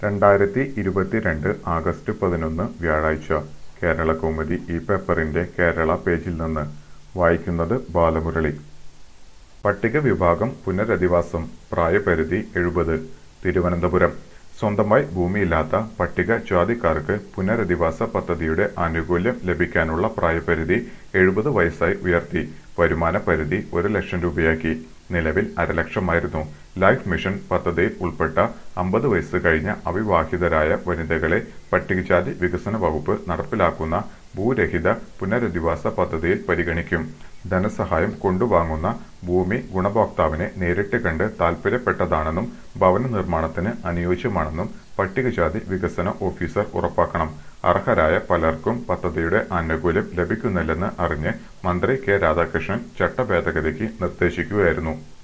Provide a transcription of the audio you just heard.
രണ്ടായിരത്തി ഇരുപത്തിരണ്ട് ആഗസ്റ്റ് പതിനൊന്ന് വ്യാഴാഴ്ച കേരളകൗമുദി ഈ പേപ്പറിന്റെ കേരള പേജിൽ നിന്ന് വായിക്കുന്നത് ബാലമുരളി പട്ടിക വിഭാഗം പുനരധിവാസം പ്രായപരിധി എഴുപത് തിരുവനന്തപുരം സ്വന്തമായി ഭൂമിയില്ലാത്ത പട്ടിക ജാതിക്കാർക്ക് പുനരധിവാസ പദ്ധതിയുടെ ആനുകൂല്യം ലഭിക്കാനുള്ള പ്രായപരിധി എഴുപത് വയസ്സായി ഉയർത്തി വരുമാന പരിധി ഒരു ലക്ഷം രൂപയാക്കി നിലവിൽ അരലക്ഷമായിരുന്നു ലൈഫ് മിഷൻ പദ്ധതിയിൽ ഉൾപ്പെട്ട അമ്പത് വയസ്സ് കഴിഞ്ഞ അവിവാഹിതരായ വനിതകളെ പട്ടികജാതി വികസന വകുപ്പ് നടപ്പിലാക്കുന്ന ഭൂരഹിത പുനരധിവാസ പദ്ധതിയിൽ പരിഗണിക്കും ധനസഹായം കൊണ്ടുവാങ്ങുന്ന ഭൂമി ഗുണഭോക്താവിനെ നേരിട്ട് കണ്ട് താൽപര്യപ്പെട്ടതാണെന്നും ഭവന നിർമ്മാണത്തിന് അനുയോജ്യമാണെന്നും പട്ടികജാതി വികസന ഓഫീസർ ഉറപ്പാക്കണം അർഹരായ പലർക്കും പദ്ധതിയുടെ ആനുകൂല്യം ലഭിക്കുന്നില്ലെന്ന് അറിഞ്ഞ് മന്ത്രി കെ രാധാകൃഷ്ണൻ ചട്ടഭേദഗതിക്ക് നിർദ്ദേശിക്കുകയായിരുന്നു